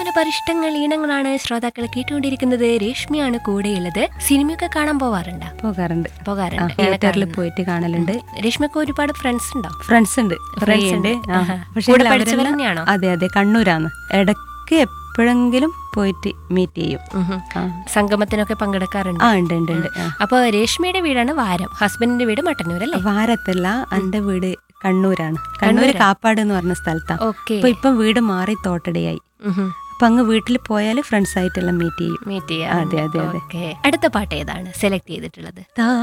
സിനിമയുടെ പരിഷ്ടങ്ങൾ ഈണങ്ങളാണ് ശ്രോതാക്കൾ കേട്ടുകൊണ്ടിരിക്കുന്നത് രേഷ്മിയാണ് കൂടെയുള്ളത് സിനിമയൊക്കെ കാണാൻ പോവാറുണ്ടോ പോകാറുണ്ട് പോകാറുണ്ട് തിയേറ്ററിൽ പോയിട്ട് കാണലുണ്ട് രേഷ്മക്ക് ഒരുപാട് ഫ്രണ്ട്സ് ഉണ്ടോ ഫ്രണ്ട്സ് ഉണ്ട് ഫ്രണ്ട്സ് ഉണ്ട് ആ. ആഹാ. പക്ഷേ കൂടെ അവരെല്ലാം- പഠിച്ചവർ തന്നെയാണോ? അതെ അതെ കണ്ണൂരാണ് ഇടയ്ക്ക് എപ്പോഴെങ്കിലും പോയിട്ട് മീറ്റ് ചെയ്യും ഉഹും. ആ. സംഗമത്തിനൊക്കെ പങ്കെടുക്കാറുണ്ട് ആ ഉണ്ട് ഉണ്ട് ഉണ്ട് ആ. അപ്പൊ രേഷ്മയുടെ വീടാണ് വാരം ഹസ്ബൻഡിന്റെ വീട് മട്ടന്നൂർ അല്ലേ വാരത്തല്ല എന്റെ വീട് കണ്ണൂരാണ് കണ്ണൂര് കാപ്പാട് എന്ന് പറഞ്ഞ സ്ഥലത്താണ് ഓക്കെ അപ്പൊ ഇപ്പം വീട് മാറി തോട്ടടയായി അപ്പൊ അങ്ങ് വീട്ടിൽ പോയാൽ ഫ്രണ്ട്സ് ആയിട്ടെല്ലാം മീറ്റ് ചെയ്യും മീറ്റ് അതെ, അതെ, അതെ. ഓക്കെ അടുത്ത പാട്ട് ഏതാണ് സെലക്ട് ചെയ്തിട്ടുള്ളത് താ